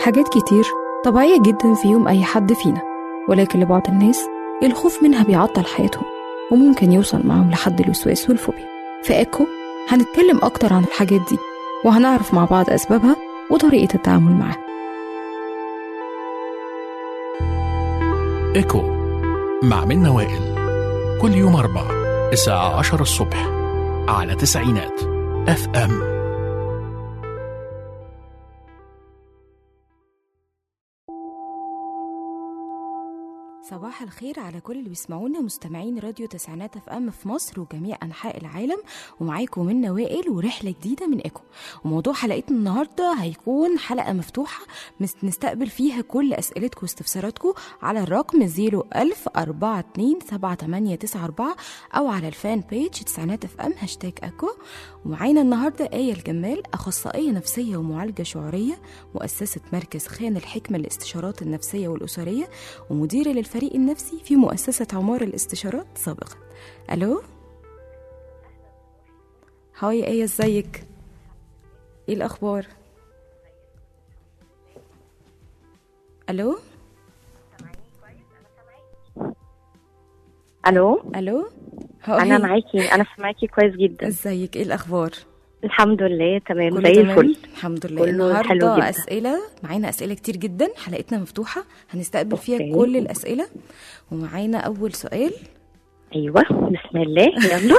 حاجات كتير طبيعية جدا في يوم أي حد فينا ولكن لبعض الناس الخوف منها بيعطل حياتهم وممكن يوصل معاهم لحد الوسواس والفوبيا في إيكو هنتكلم أكتر عن الحاجات دي وهنعرف مع بعض أسبابها وطريقة التعامل معاها ايكو مع منى وائل كل يوم أربع الساعة عشرة الصبح على تسعينات اف ام صباح الخير على كل اللي بيسمعونا مستمعين راديو تسعينات اف ام في مصر وجميع انحاء العالم ومعاكم منى وائل ورحله جديده من ايكو وموضوع حلقتنا النهارده هيكون حلقه مفتوحه مس- نستقبل فيها كل اسئلتكم واستفساراتكم على الرقم 01000 427 او على الفان بيج تسعينات اف ام هاشتاج ايكو ومعانا النهارده ايه الجمال اخصائيه نفسيه ومعالجه شعوريه مؤسسه مركز خان الحكمه للاستشارات النفسيه والاسريه ومديره للفريق النفسي في مؤسسة عمار الاستشارات سابقا ألو هاي ايه ازيك ايه الأخبار ألو الو ألو انا معاكي انا سامعاكي كويس جدا ازيك ايه الأخبار الحمد لله تمام كله زي تمام؟ الفل الحمد لله كله حلو النهارده جدا. أسئلة معانا أسئلة كتير جدا حلقتنا مفتوحة هنستقبل فيها أوكي. كل الأسئلة ومعانا أول سؤال ايوه بسم الله يلا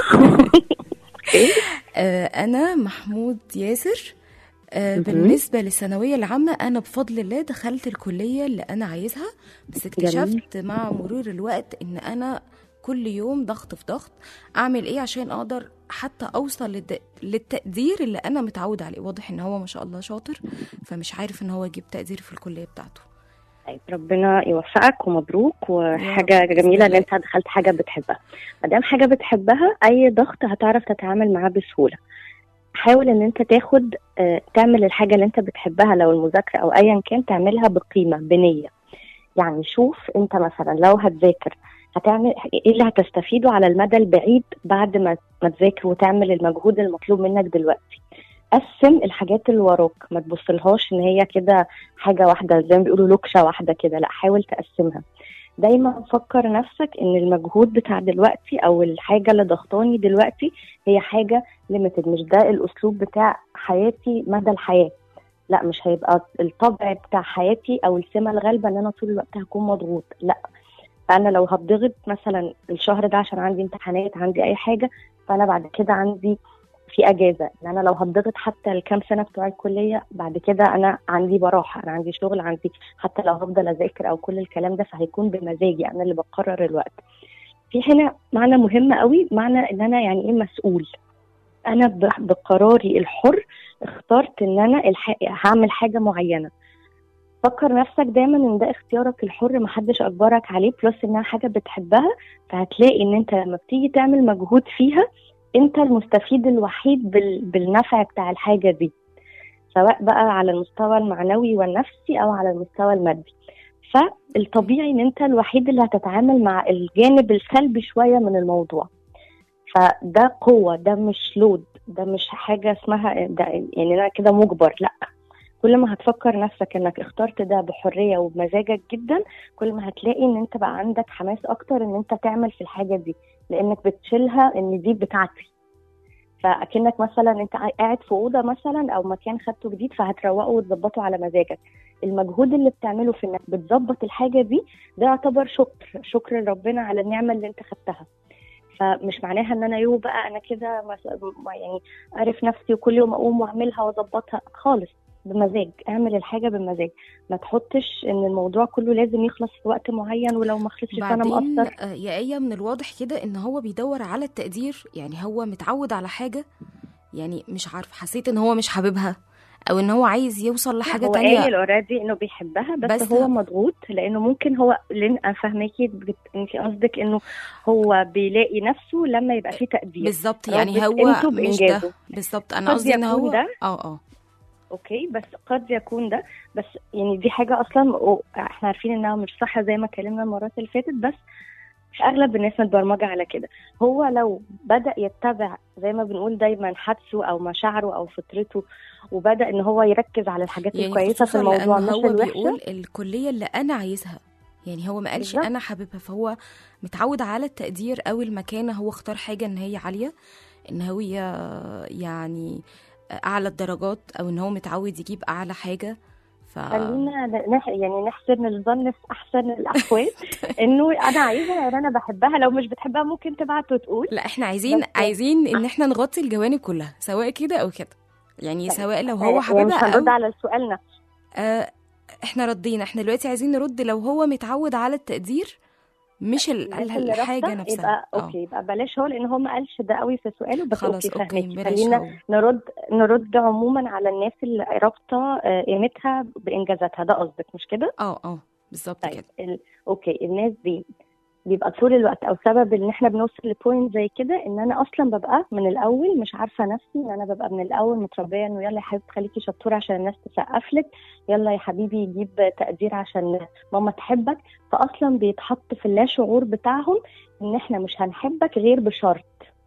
اوكي آه، أنا محمود ياسر آه، مهم. بالنسبة للثانوية العامة أنا بفضل الله دخلت الكلية اللي أنا عايزها بس اكتشفت مع مرور الوقت إن أنا كل يوم ضغط في ضغط أعمل إيه عشان أقدر حتى أوصل للد... للتقدير اللي أنا متعود عليه واضح إن هو ما شاء الله شاطر فمش عارف إن هو يجيب تقدير في الكلية بتاعته طيب ربنا يوفقك ومبروك وحاجه رب، بإذن جميله ان الله. انت دخلت حاجه بتحبها ما دام حاجه بتحبها اي ضغط هتعرف تتعامل معاه بسهوله حاول ان انت تاخد آه، تعمل الحاجه اللي انت بتحبها لو المذاكره او ايا كان تعملها بقيمه بنيه يعني شوف انت مثلا لو هتذاكر هتعمل ايه اللي هتستفيده على المدى البعيد بعد ما ما تذاكر وتعمل المجهود المطلوب منك دلوقتي قسم الحاجات اللي وراك ما تبصلهاش ان هي كده حاجه واحده زي ما بيقولوا لوكشه واحده كده لا حاول تقسمها دايما فكر نفسك ان المجهود بتاع دلوقتي او الحاجه اللي ضغطاني دلوقتي هي حاجه ليميتد مش ده الاسلوب بتاع حياتي مدى الحياه لا مش هيبقى الطبع بتاع حياتي او السمه الغالبه ان انا طول الوقت هكون مضغوط لا فانا لو هتضغط مثلا الشهر ده عشان عندي امتحانات عندي اي حاجه فانا بعد كده عندي في اجازه ان انا لو هتضغط حتى الكام سنه بتوع الكليه بعد كده انا عندي براحه انا عندي شغل عندي حتى لو هفضل اذاكر او كل الكلام ده فهيكون بمزاجي انا اللي بقرر الوقت في هنا معنى مهم قوي معنى ان انا يعني ايه مسؤول انا ب- بقراري الحر اخترت ان انا الح... هعمل حاجه معينه فكر نفسك دايما ان ده اختيارك الحر محدش اجبرك عليه بلس انها حاجه بتحبها فهتلاقي ان انت لما بتيجي تعمل مجهود فيها انت المستفيد الوحيد بال... بالنفع بتاع الحاجه دي سواء بقى على المستوى المعنوي والنفسي او على المستوى المادي فالطبيعي ان انت الوحيد اللي هتتعامل مع الجانب السلبي شويه من الموضوع فده قوه ده مش لود ده مش حاجه اسمها ده يعني انا كده مجبر لا كل ما هتفكر نفسك انك اخترت ده بحريه وبمزاجك جدا كل ما هتلاقي ان انت بقى عندك حماس اكتر ان انت تعمل في الحاجه دي لانك بتشيلها ان دي بتاعتي فاكنك مثلا انت قاعد في اوضه مثلا او مكان خدته جديد فهتروقه وتظبطه على مزاجك المجهود اللي بتعمله في انك بتظبط الحاجه دي ده يعتبر شكر شكر لربنا على النعمه اللي انت خدتها فمش معناها ان انا يو بقى انا كده مس- يعني عارف نفسي وكل يوم اقوم واعملها واظبطها خالص بمزاج اعمل الحاجه بمزاج ما تحطش ان الموضوع كله لازم يخلص في وقت معين ولو ما خلصش فانا بعدين مقصر آه، يا ايه من الواضح كده ان هو بيدور على التقدير يعني هو متعود على حاجه يعني مش عارف حسيت ان هو مش حاببها او ان هو عايز يوصل لحاجه هو تانية قايل اوريدي انه بيحبها بس, بس بس هو ه- مضغوط لانه ممكن هو لان انا فاهماكي بت... انت قصدك انه هو بيلاقي نفسه لما يبقى فيه تقدير بالظبط يعني ربط هو انتوا مش ده بإنجازه. بالظبط انا قد قصدي ان يكون هو ده. اه اه اوكي بس قد يكون ده بس يعني دي حاجه اصلا و- احنا عارفين انها مش صح زي ما اتكلمنا المرات اللي فاتت بس مش اغلب الناس متبرمجه على كده هو لو بدا يتبع زي ما بنقول دايما حدسه او مشاعره او فطرته وبدا ان هو يركز على الحاجات يعني الكويسه في خصوصاً الموضوع لأن مش هو الوحشه بيقول الكلية اللي أنا عايزها يعني هو ما قالش بالظبط. أنا حاببها فهو متعود على التقدير أو المكانة هو اختار حاجة إن هي عالية إن هو يعني أعلى الدرجات أو إن هو متعود يجيب أعلى حاجة ف خلينا نح... يعني نحسن الظن في احسن الاحوال انه انا عايزها يعني انا بحبها لو مش بتحبها ممكن تبعت وتقول لا احنا عايزين بس- عايزين إن احنا نغطي الجوانب كلها سواء كده أو كده يعني طيب. سواء لو يعني هو مش حاببها هنرد أو على السؤال نفسه آه احنا ردينا احنا دلوقتي عايزين نرد لو هو متعود على التقدير مش ال- الناس اللي الحاجة رافضة نفسها يبقى آه. اوكي يبقى بلاش هو لان هو ما قالش ده قوي في سؤاله بس خلاص اوكي اوكي فهمتي بلاش خلينا هو نرد نرد عموما على الناس اللي رابطه آه، قيمتها بانجازاتها ده قصدك مش كده؟ اه اه بالظبط طيب كده ال... اوكي الناس دي بيبقى طول الوقت او سبب ان احنا بنوصل لبوينت زي كده ان انا اصلا ببقى من الاول مش عارفه نفسي ان انا ببقى من الاول متربيه انه يلا يا حبيبتي خليكي شطوره عشان الناس تسقف لك يلا يا حبيبي يجيب تقدير عشان ماما تحبك فاصلا بيتحط في اللاشعور بتاعهم ان احنا مش هنحبك غير بشرط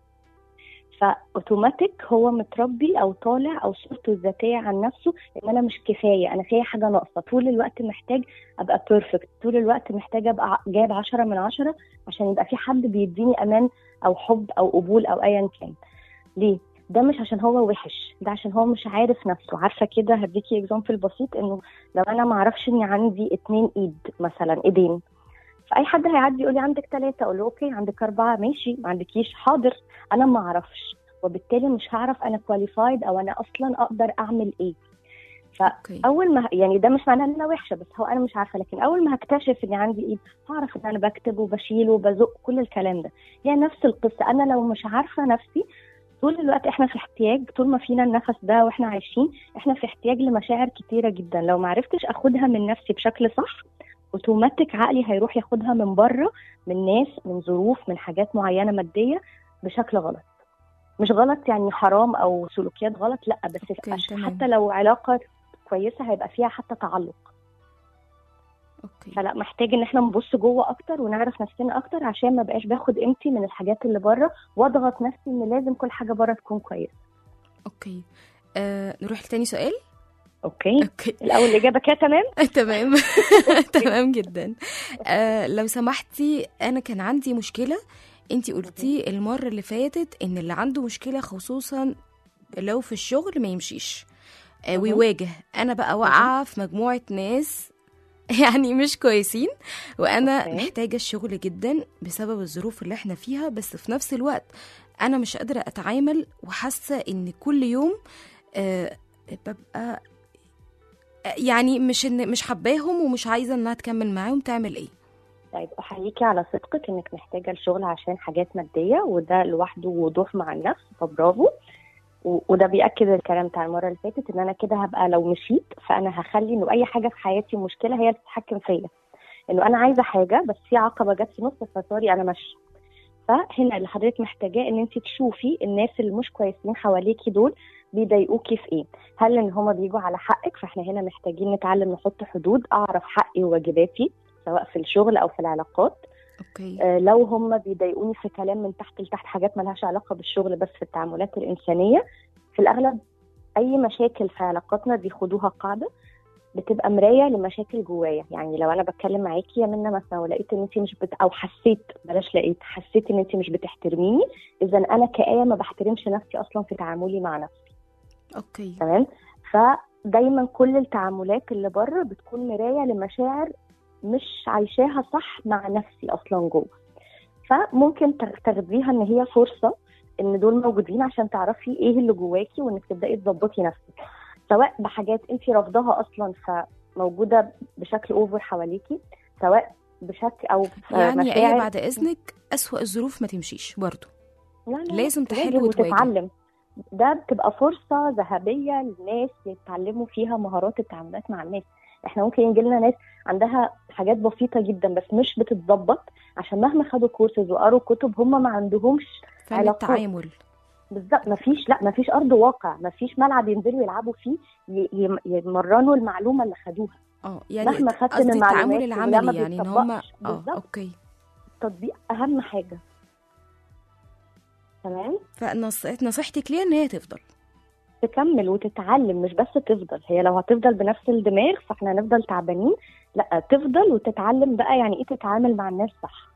فاوتوماتيك هو متربي او طالع او صورته الذاتيه عن نفسه ان انا مش كفايه انا فيا حاجه ناقصه طول الوقت محتاج ابقى بيرفكت طول الوقت محتاجه ابقى ع- جايب عشرة من عشرة عشان يبقى في حد بيديني امان او حب او قبول او ايا كان ليه ده مش عشان هو وحش ده عشان هو مش عارف نفسه عارفه كده هديكي اكزامبل بسيط انه لو انا ما اعرفش اني عندي اتنين ايد مثلا ايدين فاي حد هيعدي يقول لي عندك ثلاثه اقول له اوكي عندك اربعه ماشي ما عندكيش حاضر انا ما اعرفش وبالتالي مش هعرف انا كواليفايد او انا اصلا اقدر اعمل ايه اوكي اول ما يعني ده مش معناه ان انا وحشه بس هو انا مش عارفه لكن اول ما هكتشف اني عندي ايد هعرف ان انا بكتب وبشيل وبزق كل الكلام ده هي نفس القصه انا لو مش عارفه نفسي طول الوقت احنا في احتياج طول ما فينا النفس ده واحنا عايشين احنا في احتياج لمشاعر كتيره جدا لو ما عرفتش اخدها من نفسي بشكل صح اوتوماتيك عقلي هيروح ياخدها من بره من ناس من ظروف من حاجات معينه ماديه بشكل غلط مش غلط يعني حرام او سلوكيات غلط لا بس أوكي، عشان تمام. حتى لو علاقه كويسه هيبقى فيها حتى تعلق اوكي فلا محتاج ان احنا نبص جوه اكتر ونعرف نفسنا اكتر عشان ما بقاش باخد قيمتي من الحاجات اللي بره واضغط نفسي ان لازم كل حاجه بره تكون كويسه اوكي آه نروح لتاني سؤال اوكي اوكي الاول الاجابه كده تمام تمام تمام جدا آه لو سمحتي انا كان عندي مشكله انتي قلتي المره اللي فاتت ان اللي عنده مشكله خصوصا لو في الشغل ما يمشيش آه مهم. ويواجه انا بقى واقعه في مجموعه ناس يعني مش كويسين وانا أوكي. محتاجه الشغل جدا بسبب الظروف اللي احنا فيها بس في نفس الوقت انا مش قادره اتعامل وحاسه ان كل يوم آه ببقى يعني مش إن مش حباهم ومش عايزه انها تكمل معاهم تعمل ايه طيب احييكي على صدقك انك محتاجه الشغل عشان حاجات ماديه وده لوحده وضوح مع النفس فبرافو و- وده بياكد الكلام بتاع المره اللي فاتت ان انا كده هبقى لو مشيت فانا هخلي انه اي حاجه في حياتي مشكله هي اللي تتحكم فيا انه انا عايزه حاجه بس في عقبه جت في نص فسوري انا ماشيه فهنا اللي حضرتك محتاجاه ان انت تشوفي الناس اللي مش كويسين حواليكي دول بيضايقوكي في ايه هل ان هما بيجوا على حقك فاحنا هنا محتاجين نتعلم نحط حدود اعرف حقي وواجباتي سواء في الشغل او في العلاقات اوكي آه، لو هم بيضايقوني في كلام من تحت لتحت حاجات ملهاش علاقه بالشغل بس في التعاملات الانسانيه في الاغلب اي مشاكل في علاقاتنا بياخدوها قاعده بتبقى مرايه لمشاكل جوايا يعني لو انا بتكلم معاكي يا منى مثلا ولقيت ان انت مش بت... او حسيت بلاش لقيت حسيت ان انت مش بتحترميني اذا انا كآية ما بحترمش نفسي اصلا في تعاملي مع نفسي اوكي تمام فدايما كل التعاملات اللي بره بتكون مرايه لمشاعر مش عايشاها صح مع نفسي اصلا جوه فممكن تاخ- تاخديها ان هي فرصه ان دول موجودين عشان تعرفي ايه اللي جواكي وانك تبداي تظبطي نفسك سواء بحاجات انت رافضاها اصلا فموجوده بشكل اوفر حواليكي سواء بشكل او في يعني ايه مشاعر بعد اذنك اسوأ الظروف ما تمشيش برضو لا لا لازم تحل لازم وتواجه. وتتعلم ده بتبقى فرصة ذهبية للناس يتعلموا فيها مهارات التعاملات مع الناس احنا ممكن يجي لنا ناس عندها حاجات بسيطة جدا بس مش بتتظبط عشان مهما خدوا كورسز وقروا كتب هم ما عندهمش فن علاقات. التعامل بالظبط مفيش لا مفيش ارض واقع مفيش ملعب ينزلوا يلعبوا فيه ي- يم- يمرنوا المعلومة اللي خدوها اه يعني مهما خدت من قصدي التعامل معلومات وده ما العملي يعني ان هم بيتطبقش. اه بالظبط. اوكي التطبيق اهم حاجه تمام فنصيحتك ليها ان هي تفضل تكمل وتتعلم مش بس تفضل هي لو هتفضل بنفس الدماغ فاحنا هنفضل تعبانين لا تفضل وتتعلم بقى يعني ايه تتعامل مع الناس صح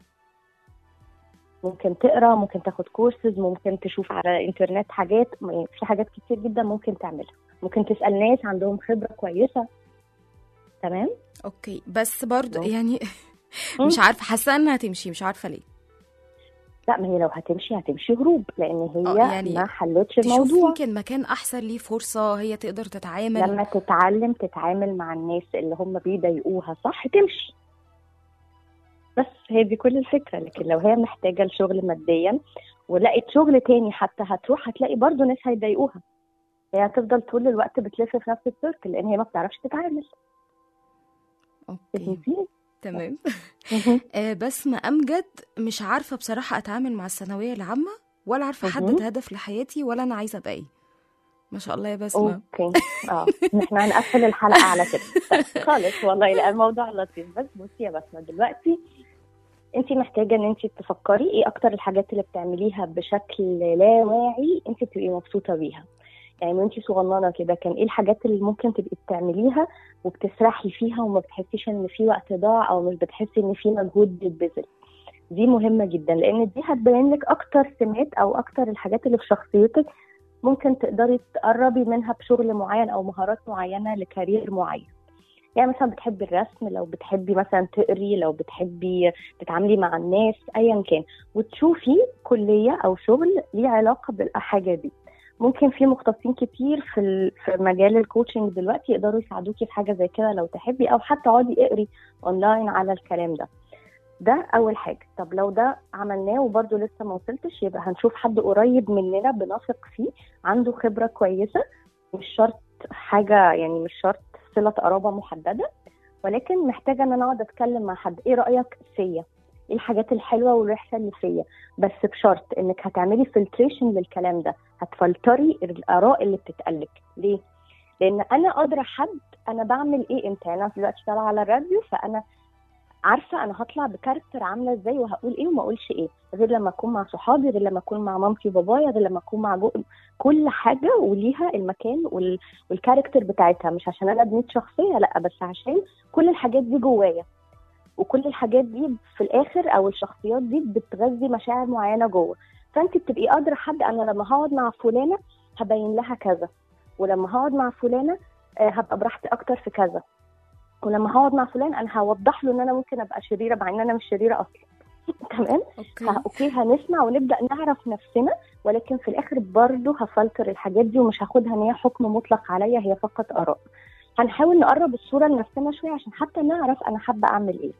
ممكن تقرا ممكن تاخد كورسز ممكن تشوف على الانترنت حاجات يعني في حاجات كتير جدا ممكن تعملها ممكن تسال ناس عندهم خبره كويسه تمام اوكي بس برضه أوه. يعني مم. مش عارفه حاسه انها هتمشي مش عارفه ليه لا ما هي لو هتمشي هتمشي هروب لان هي آه، يعني ما حلتش تشوف الموضوع يمكن مكان احسن ليه فرصه هي تقدر تتعامل لما تتعلم تتعامل مع الناس اللي هم بيضايقوها صح تمشي بس هي دي كل الفكرة لكن لو هي محتاجة الشغل ماديا ولقيت شغل تاني حتى هتروح هتلاقي برضه ناس هيضايقوها هي هتفضل طول الوقت بتلف في نفس السيركل لان هي ما بتعرفش تتعامل اوكي فهمتيني؟ تمام آه بسمة امجد مش عارفه بصراحه اتعامل مع الثانويه العامه ولا عارفه احدد مهم. هدف لحياتي ولا انا عايزه ابقى ايه ما شاء الله يا بسمه اوكي اه احنا هنقفل الحلقة على كده طيب، خالص والله لا الموضوع لطيف بس بصي يا بسمة دلوقتي انت محتاجة ان انت تفكري ايه اكتر الحاجات اللي بتعمليها بشكل لا واعي انت بتبقي مبسوطة بيها يعني وانت صغننة كده كان ايه الحاجات اللي ممكن تبقي بتعمليها وبتسرحي فيها وما بتحسيش ان في وقت ضاع او مش بتحسي ان في مجهود بيتبذل دي مهمة جدا لان دي هتبين لك اكتر سمات او اكتر الحاجات اللي في شخصيتك ممكن تقدري تقربي منها بشغل معين او مهارات معينه لكارير معين يعني مثلا بتحبي الرسم لو بتحبي مثلا تقري لو بتحبي تتعاملي مع الناس ايا كان وتشوفي كليه او شغل ليه علاقه بالحاجه دي ممكن في مختصين كتير في ال- في مجال الكوتشنج دلوقتي يقدروا يساعدوكي في حاجه زي كده لو تحبي او حتى اقعدي اقري اونلاين على الكلام ده ده اول حاجه طب لو ده عملناه وبرده لسه ما وصلتش يبقى هنشوف حد قريب مننا بنثق فيه عنده خبره كويسه مش شرط حاجه يعني مش شرط صله قرابه محدده ولكن محتاجه ان انا اقعد اتكلم مع حد ايه رايك فيا ايه الحاجات الحلوه والوحشه اللي فيا بس بشرط انك هتعملي فلتريشن للكلام ده هتفلتري الاراء اللي بتتقالك ليه لان انا ادرى حد انا بعمل ايه امتى يعني انا دلوقتي طالعه على الراديو فانا عارفه انا هطلع بكاركتر عامله ازاي وهقول ايه وما اقولش ايه غير لما اكون مع صحابي غير لما اكون مع مامتي وبابايا غير لما اكون مع جو... كل حاجه وليها المكان وال... والكاركتر بتاعتها مش عشان انا بنيت شخصيه لا بس عشان كل الحاجات دي جوايا وكل الحاجات دي في الاخر او الشخصيات دي بتغذي مشاعر معينه جوه فانت بتبقي قادره حد انا لما هقعد مع فلانه هبين لها كذا ولما هقعد مع فلانه آه، هبقى براحتي اكتر في كذا ولما هقعد مع فلان انا هوضح له ان انا ممكن ابقى شريره مع ان انا مش شريره اصلا تمام اوكي ه- اوكي هنسمع ونبدا نعرف نفسنا ولكن في الاخر برضه هفلتر الحاجات دي ومش هاخدها ان هي حكم مطلق عليا هي فقط اراء هنحاول نقرب الصوره لنفسنا شويه عشان حتى نعرف انا حابه اعمل ايه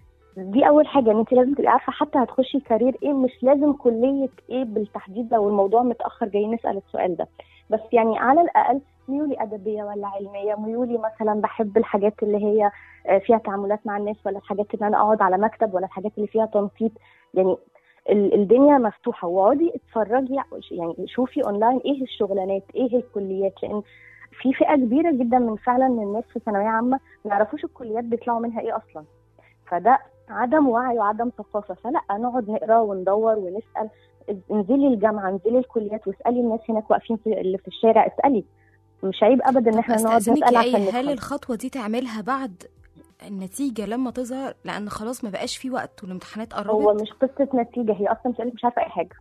دي اول حاجه ان انت لازم تبقي عارفه حتى هتخشي كارير ايه مش لازم كليه ايه بالتحديد لو الموضوع متاخر جايين نسال السؤال ده بس يعني على الاقل ميولي ادبيه ولا علميه ميولي مثلا بحب الحاجات اللي هي آه، فيها تعاملات مع الناس ولا الحاجات اللي انا اقعد على مكتب ولا الحاجات اللي فيها تنطيط يعني ال- الدنيا مفتوحه واقعدي اتفرجي يعني شوفي اونلاين ايه الشغلانات ايه الكليات لان في فئه كبيره جدا من فعلا من الناس في ثانويه عامه ما يعرفوش الكليات بيطلعوا منها ايه اصلا فده عدم وعي وعدم ثقافه فلا نقعد نقرا وندور ونسال انزلي الجامعه انزلي الكليات واسالي الناس هناك واقفين في اللي في الشارع اسالي مش عيب ابدا ان احنا نقعد استاذنك نسال يا عشان ايه هل نفهم الخطوه دي تعملها بعد النتيجه لما تظهر لان خلاص ما بقاش في وقت والامتحانات هو قربت مش قصه نتيجه هي اصلا بتقولك مش عارفه اي حاجه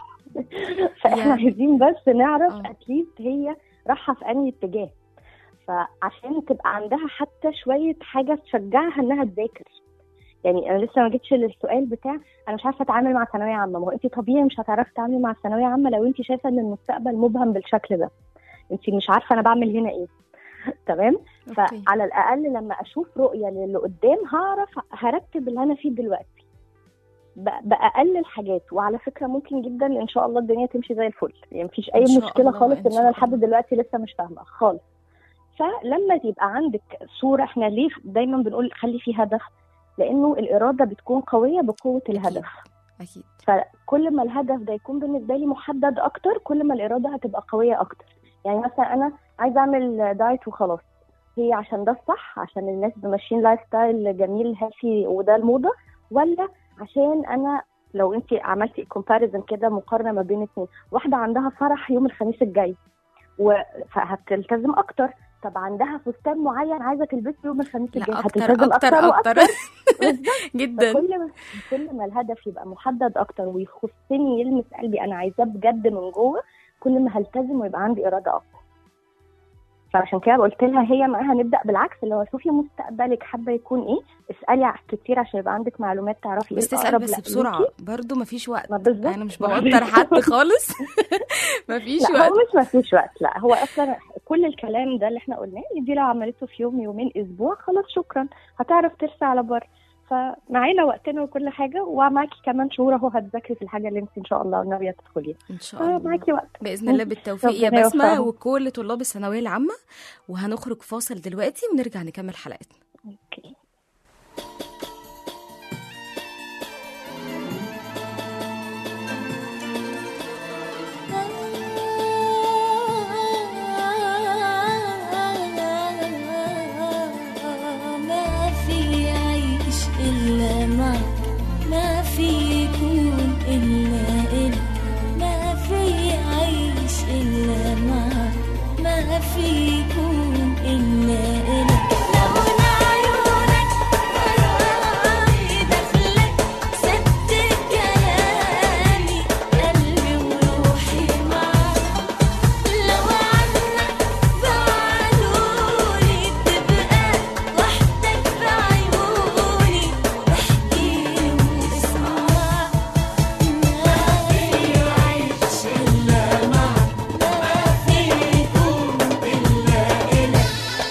فاحنا يعني- عايزين بس نعرف آه. اتليست هي رايحه في انهي اتجاه فعشان تبقى عندها حتى شويه حاجه تشجعها انها تذاكر يعني انا لسه ما جيتش للسؤال بتاع انا مش عارفه اتعامل مع ثانويه عامه ما هو انت طبيعي مش هتعرفي تتعاملي مع ثانويه عامه لو انت شايفه ان المستقبل مبهم بالشكل ده انت مش عارفه انا بعمل هنا ايه تمام أوكي. فعلى الاقل لما اشوف رؤيه للي قدام هعرف هرتب اللي انا فيه دلوقتي ب- باقل الحاجات وعلى فكره ممكن جدا ان شاء الله الدنيا تمشي زي الفل يعني مفيش اي إن شاء مشكله الله، خالص إن ان شاء انا لحد الله. دلوقتي لسه مش فاهمه خالص فلما يبقى عندك صوره احنا ليه دايما بنقول خلي في هدف لانه الاراده بتكون قويه بقوه الهدف اكيد فكل ما الهدف ده يكون بالنسبه لي محدد اكتر كل ما الاراده هتبقى قويه اكتر يعني مثلا انا عايزه اعمل دايت وخلاص هي عشان ده الصح عشان الناس ماشيين لايف ستايل جميل هيلثي وده الموضه ولا عشان انا لو انت عملتي كومباريزن كده مقارنه ما بين اتنين واحده عندها فرح يوم الخميس الجاي و- فهتلتزم اكتر طب عندها فستان معين عايزه تلبسه يوم الخميس الجاي لا اكتر هتلتزم اكتر واكتر اكتر جدا فكل ما كل ما الهدف يبقى محدد اكتر ويخصني يلمس قلبي انا عايزاه بجد من جوه كل ما هلتزم ويبقى عندي اراده اقوى فعشان كده قلت لها هي معاها نبدا بالعكس اللي هو شوفي مستقبلك حابه يكون ايه اسالي ع- كتير عشان يبقى عندك معلومات تعرفي بس ايه تسال الأقرب بس ليكي. بسرعه برضو مفيش وقت ما بالظبط انا مش بوتر حد خالص مفيش لا وقت هو مش ما فيش وقت لا هو اصلا كل الكلام ده اللي احنا قلناه دي لو عملته في يوم يومين اسبوع خلاص شكرا هتعرف ترسى على بر فمعانا وقتنا وكل حاجه ومعاكي كمان شهور اهو هتذاكري في الحاجه اللي انت ان شاء الله ناويه تدخليها ان شاء الله فمعاكي وقت باذن الله بالتوفيق يا ربنا بسمه يوفقهم. وكل طلاب الثانويه العامه وهنخرج فاصل دلوقتي ونرجع نكمل حلقتنا اوكي ما في عيش إلا معك ما في يكون إلا إلك ما في عيش إلا معك ما في يكون إلا إلك لون عيونك غرامي دخلك ست كلامي قلبي وروحي معك لو عنك بعدوني تبقى وحدك بعيوني احكيلي واسمع ما في عيش إلا معك ما في يكون إلا إلك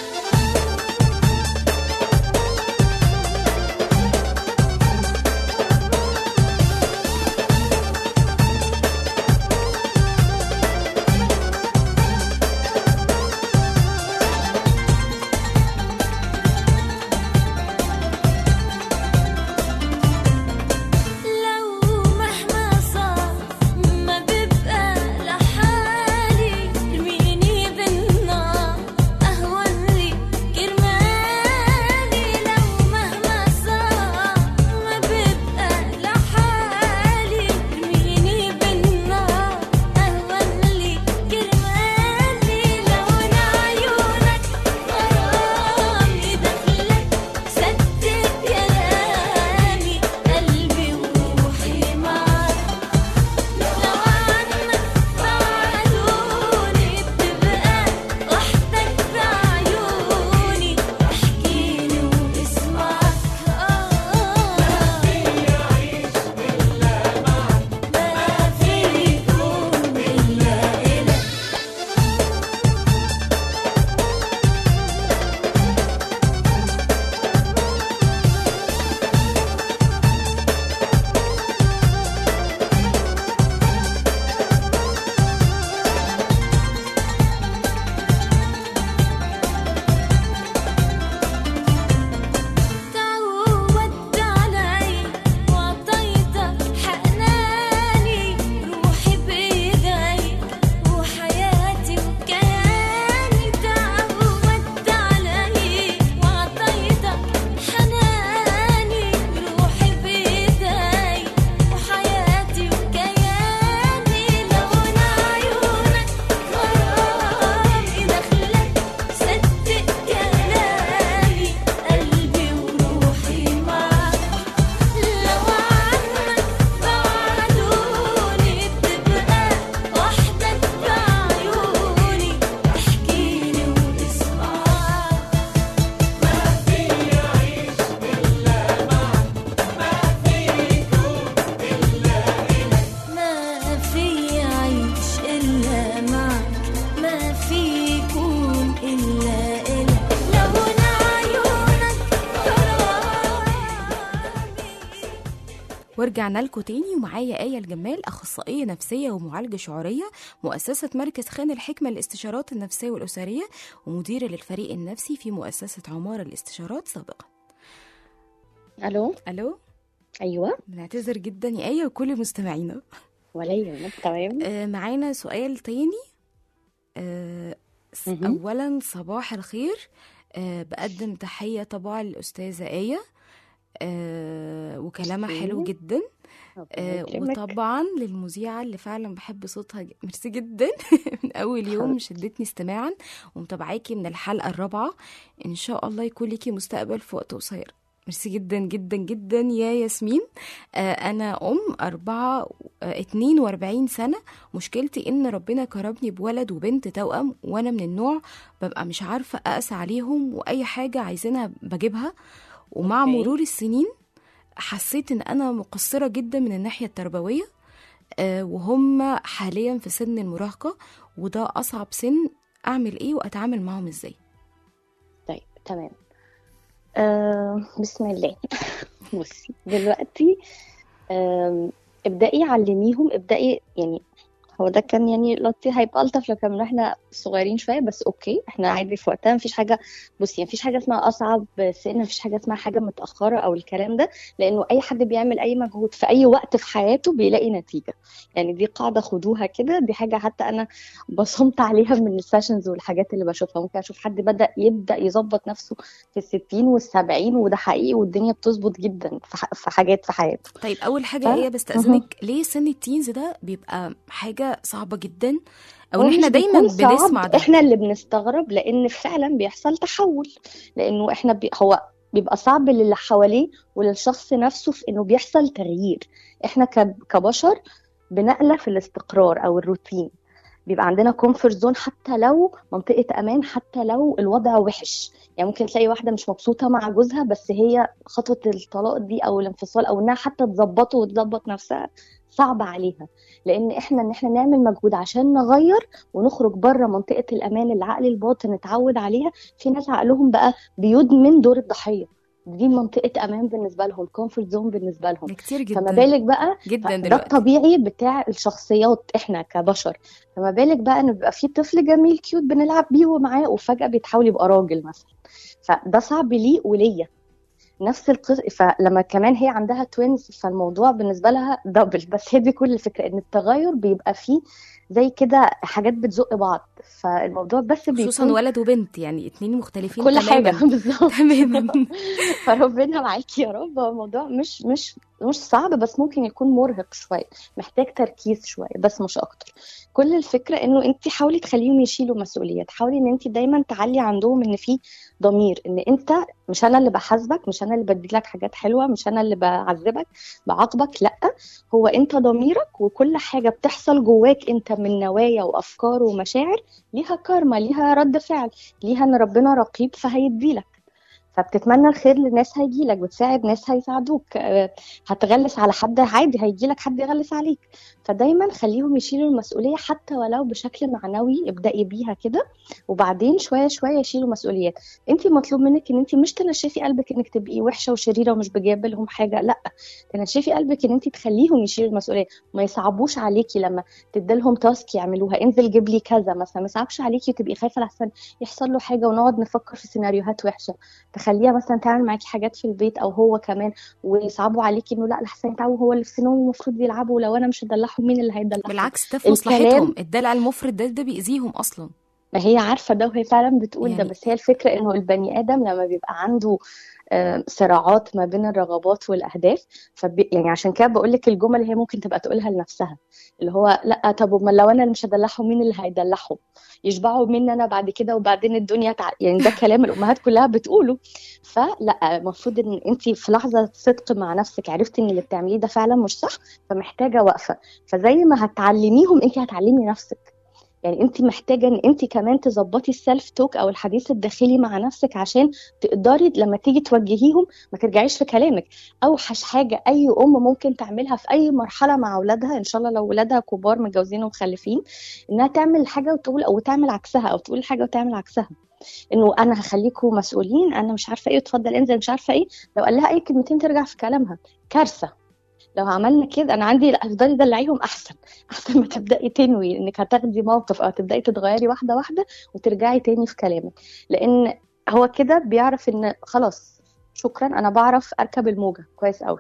لو مهما صار ما ببقى لحالي ارميني بالنار اهون لي كرمالي لو مهما صار ما ببقى لحالي ارميني بالنار اهون لي كرمالي لون عيونك غرامي دخلك ست كلامي قلبي وروحي معك لو عنك بعدوني بتبقى وحدك بعيوني احكيلي واسمعك ما في عيش إلا معك ما في يكون إلا إلك تعودت علي وعطيتك حناني روحي بإيديك وحياتي وكياني تعودت علي وعطيتك حناني روحي بإيديك وحياتي وكياني لون عيونك غرامي دخلك ست كلامي قلبي وروحي معك لو عنك بعدوني بتبقى وحدك بعيوني احكيلي واسمعك ما في عيش إلا معك ما في يكون إلا إلك لون عيونك غرامي ورجعنا لكم تاني ومعايا آية الجمال أخصائية نفسية ومعالجة شعورية مؤسسة مركز خان الحكمة للاستشارات النفسية والأسرية ومديرة للفريق النفسي في مؤسسة عمارة للاستشارات سابقا الو ألو ايوه بنعتذر جدا يا آية وكل مستمعينا ولا يهمك تمام آه معانا سؤال تاني آه س- مهم. أولا صباح الخير آه بقدم تحية طبعا للأستاذة آية آه وكلامها ميرسي. حلو جدا ربنا آه يكرمك. وطبعا للمذيعة اللي فعلا بحب صوتها ج- ميرسي جدا من أول يوم حبيبتي. شدتني استماعا ومتابعاكي من الحلقة الرابعة إن شاء الله يكون ليكي مستقبل في وقت قصير ميرسي جدا جدا جدا يا ياسمين آه أنا أم أربعة آه 42 سنة مشكلتي إن ربنا كرمني بولد وبنت توأم وأنا من النوع ببقى مش عارفة أقس عليهم وأي حاجة عايزينها بجيبها ومع أوكي. مرور السنين حسيت ان انا مقصره جدا من الناحيه التربويه آه، وهم حاليا في سن المراهقه وده اصعب سن اعمل ايه واتعامل معاهم ازاي طيب تمام آه بسم الله بصي دلوقتي آم، ابدأي علميهم ابدأي يعني هو ده كان يعني لطي هيبقى ألطف لو كان من احنا صغيرين شوية بس اوكي احنا عادي في وقتها مفيش حاجة بصي مفيش حاجة اسمها أصعب سن مفيش حاجة اسمها حاجة متأخرة أو الكلام ده لأنه أي حد بيعمل أي مجهود في أي وقت في حياته بيلاقي نتيجة يعني دي قاعدة خدوها كده دي حاجة حتى أنا بصمت عليها من السيشنز والحاجات اللي بشوفها ممكن أشوف حد بدأ يبدأ يظبط نفسه في الستين والسبعين وده حقيقي والدنيا بتظبط جدا في ح- في حاجات في حياته طيب اول حاجه ف- ايه بستاذنك ليه سن التينز ده بيبقى حاجه صعبه جدا او هو ان احنا مش دايما بيكون صعب، بنسمع ده احنا اللي بنستغرب لان فعلا بيحصل تحول لانه احنا بي... هو بيبقى صعب للي حواليه وللشخص نفسه في انه بيحصل تغيير احنا ك... كبشر بنقلة في الاستقرار او الروتين بيبقى عندنا كومفورت زون حتى لو منطقة امان حتى لو الوضع وحش يعني ممكن تلاقي واحدة مش مبسوطة مع جوزها بس هي خطوة الطلاق دي او الانفصال او انها حتى تظبطه وتظبط نفسها صعبة عليها لان احنا ان احنا نعمل مجهود عشان نغير ونخرج بره منطقه الامان اللي العقل الباطن اتعود عليها في ناس عقلهم بقى بيدمن دور الضحيه دي منطقه امان بالنسبه لهم كومفورت زون بالنسبه لهم ده كتير فما جدا بالك بقى جدا ده دلوقتي الطبيعي بتاع الشخصيات احنا كبشر فما بالك بقى ان بيبقى في طفل جميل كيوت بنلعب بيه ومعاه وفجاه بيتحول يبقى راجل مثلا فده صعب ليه وليا نفس القصة فلما كمان هي عندها توينز فالموضوع بالنسبة لها دبل بس هي دي كل الفكرة ان التغير بيبقى فيه زي كده حاجات بتزق بعض فالموضوع بس خصوصا بيكون ولد وبنت يعني اتنين مختلفين كل حاجة تماما بالظبط تماما فربنا معاكي يا رب هو الموضوع مش مش مش صعب بس ممكن يكون مرهق شويه محتاج تركيز شويه بس مش اكتر كل الفكره انه انت حاولي تخليهم يشيلوا مسؤوليات حاولي ان انت دايما تعلي عندهم ان في ضمير ان انت مش انا اللي بحاسبك مش انا اللي بدي لك حاجات حلوه مش انا اللي بعذبك بعاقبك لا هو انت ضميرك وكل حاجه بتحصل جواك انت من نوايا وافكار ومشاعر ليها كارما ليها رد فعل ليها ان ربنا رقيب فهيديلك فبتتمنى الخير لناس هيجيلك بتساعد ناس هيساعدوك آه، هتغلس على حد عادي هيجيلك حد يغلس عليك فدايما خليهم يشيلوا المسؤولية حتى ولو بشكل معنوي ابدأي بيها كده وبعدين شوية شوية يشيلوا مسؤوليات انت مطلوب منك ان انت مش تنشفي قلبك انك تبقي وحشة وشريرة ومش بجايبه لهم حاجة لا تنشفي قلبك ان انت تخليهم يشيلوا المسؤولية ما يصعبوش عليكي لما تديلهم تاسك يعملوها انزل جيب لي كذا مثلا ما يصعبش عليكي وتبقي خايفة لحسن يحصل له حاجة ونقعد نفكر في سيناريوهات وحشة تخليها مثلا تعمل معاكي حاجات في البيت او هو كمان ويصعبوا عليكي انه لا لحسن يتعبوا هو اللي في سنهم المفروض يلعبوا لو انا مش هدلعهم مين اللي هيدلعهم بالعكس ده في الكلام- مصلحتهم الدلع المفرط ده ده بيأذيهم اصلا ما هي عارفه ده وهي فعلا بتقول ده يعني- بس هي الفكره انه البني ادم لما بيبقى عنده آه، صراعات ما بين الرغبات والاهداف فبي يعني عشان كده بقول لك الجمل اللي هي ممكن تبقى تقولها لنفسها اللي هو لا طب امال لو انا اللي مش هدلعهم مين اللي هيدلعهم يشبعوا مني انا بعد كده وبعدين الدنيا تع... يعني ده كلام الامهات كلها بتقوله فلا المفروض ان انت في لحظه صدق مع نفسك عرفتي ان اللي بتعمليه ده فعلا مش صح فمحتاجه وقفه فزي ما هتعلميهم انت هتعلمي نفسك يعني انت محتاجه ان انت كمان تظبطي السيلف توك او الحديث الداخلي مع نفسك عشان تقدري لما تيجي توجهيهم ما ترجعيش في كلامك اوحش حاجه اي ام ممكن تعملها في اي مرحله مع اولادها ان شاء الله لو ولادها كبار متجوزين ومخلفين انها تعمل حاجه وتقول او تعمل عكسها او تقول حاجه وتعمل عكسها انه انا هخليكم مسؤولين انا مش عارفه ايه اتفضل انزل مش عارفه ايه لو قال لها اي كلمتين ترجع في كلامها كارثه لو عملنا كده انا عندي لا افضلي دلعيهم احسن احسن ما تبداي تنوي انك هتاخدي موقف او تبداي تتغيري واحده واحده وترجعي تاني في كلامك لان هو كده بيعرف ان خلاص شكرا انا بعرف اركب الموجه كويس قوي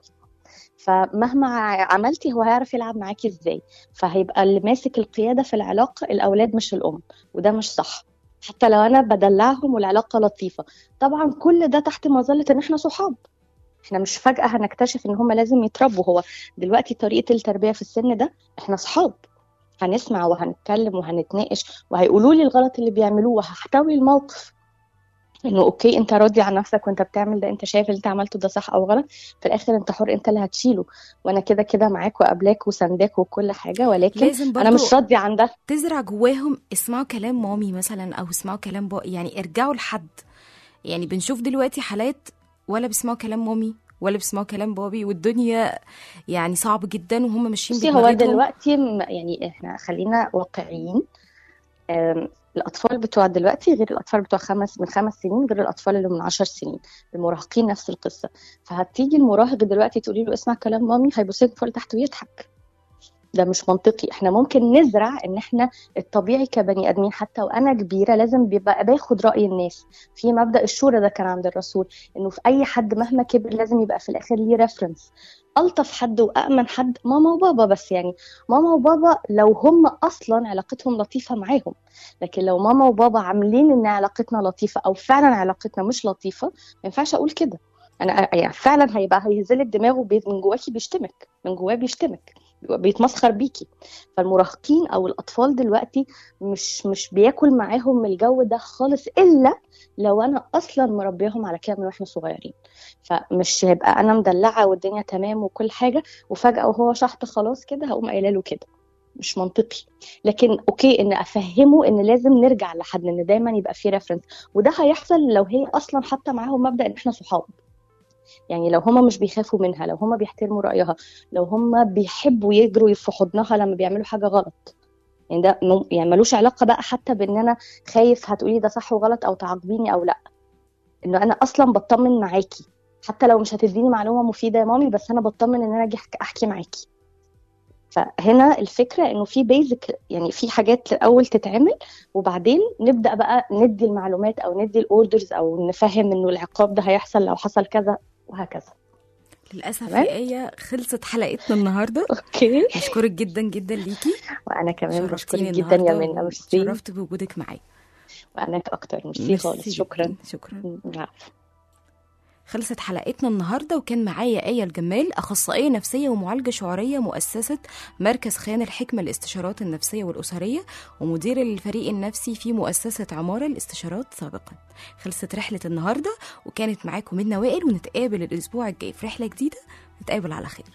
فمهما عملتي هو هيعرف يلعب معاكي ازاي فهيبقى اللي ماسك القياده في العلاقه الاولاد مش الام وده مش صح حتى لو انا بدلعهم والعلاقه لطيفه طبعا كل ده تحت مظله ان احنا صحاب احنا مش فجأة هنكتشف ان هم لازم يتربوا هو دلوقتي طريقة التربية في السن ده احنا صحاب هنسمع وهنتكلم وهنتناقش وهيقولوا لي الغلط اللي بيعملوه وهحتوي الموقف انه اوكي انت راضي عن نفسك وانت بتعمل ده انت شايف اللي انت عملته ده صح او غلط في الاخر انت حر انت اللي هتشيله وانا كده كده معاك وقابلاك وسنداك وكل حاجه ولكن لازم برضو انا مش راضي عن ده تزرع جواهم اسمعوا كلام مامي مثلا او اسمعوا كلام بابا يعني ارجعوا لحد يعني بنشوف دلوقتي حالات ولا بيسمعوا كلام مامي ولا بيسمعوا كلام بابي والدنيا يعني صعب جدا وهم ماشيين بصي هو بدماغتهم. دلوقتي م- يعني احنا خلينا واقعيين أم، الاطفال بتوع دلوقتي غير الاطفال بتوع خمس من خمس سنين غير الاطفال اللي من عشر سنين المراهقين نفس القصه فهتيجي المراهق دلوقتي تقولي له اسمع كلام مامي هيبص لك فوق لتحت ويضحك ده مش منطقي احنا ممكن نزرع ان احنا الطبيعي كبني ادمين حتى وانا كبيره لازم بيبقى باخد راي الناس في مبدا الشورى ده كان عند الرسول انه في اي حد مهما كبر لازم يبقى في الاخر ليه ريفرنس الطف حد وامن حد ماما وبابا بس يعني ماما وبابا لو هم اصلا علاقتهم لطيفه معاهم لكن لو ماما وبابا عاملين ان علاقتنا لطيفه او فعلا علاقتنا مش لطيفه ما ينفعش اقول كده انا يعني فعلا هيبقى هيهزلك دماغه بي- من جواكي بيشتمك من جواه بيشتمك بيبقى بيتمسخر بيكي فالمراهقين او الاطفال دلوقتي مش مش بياكل معاهم الجو ده خالص الا لو انا اصلا مربيهم على كده من واحنا صغيرين فمش هيبقى انا مدلعه والدنيا تمام وكل حاجه وفجاه وهو شحط خلاص كده هقوم قايله له كده مش منطقي لكن اوكي ان افهمه ان لازم نرجع لحد ان دايما يبقى في ريفرنس وده هيحصل لو هي اصلا حاطه معاهم مبدا ان احنا صحاب يعني لو هما مش بيخافوا منها لو هما بيحترموا رايها لو هما بيحبوا يجروا في حضنها لما بيعملوا حاجه غلط يعني ده مم- يعني ملوش علاقه بقى حتى بان انا خايف هتقولي ده صح وغلط او تعاقبيني او لا انه انا اصلا بطمن معاكي حتى لو مش هتديني معلومه مفيده يا مامي بس انا بطمن ان انا اجي أحك- احكي معاكي فهنا الفكره انه في بيزك يعني في حاجات الاول تتعمل وبعدين نبدا بقى ندي المعلومات او ندي الاوردرز او نفهم انه العقاب ده هيحصل لو حصل كذا وهكذا للاسف تمام؟ يا ايه خلصت حلقتنا النهارده اوكي بشكرك جدا جدا ليكي وانا كمان بشكرك شرفتيني جدا يا النهاردة منى ميرسي شرفت بوجودك معايا وانا اكتر ميرسي ميرسي خالص جداً. شكرا شكرا العفو. خلصت حلقتنا النهارده وكان معايا آية الجمال أخصائية نفسية ومعالجة شعورية مؤسسة مركز خان الحكمة للاستشارات النفسية والأسرية ومدير الفريق النفسي في مؤسسة عمارة الاستشارات سابقا خلصت رحلة النهارده وكانت معاكم منى وائل ونتقابل الأسبوع الجاي في رحلة جديدة نتقابل على خير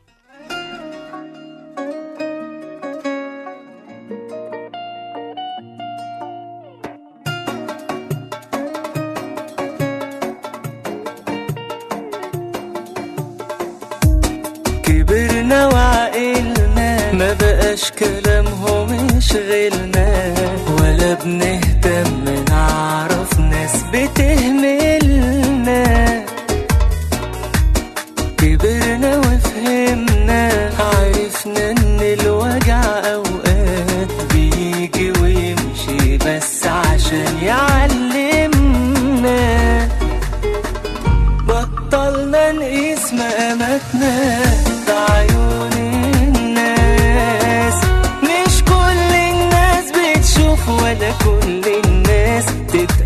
كبرنا وعقلنا ما بقاش كلامهم يشغلنا ولا بنهتم نعرف ناس بتهملنا كبرنا وفهمنا عرفنا ان الوجع اوقات بيجي ويمشي بس عشان يعلمنا بطلنا نقيس مقاماتنا بعيون الناس مش كل الناس بتشوف ولا كل الناس تتقبل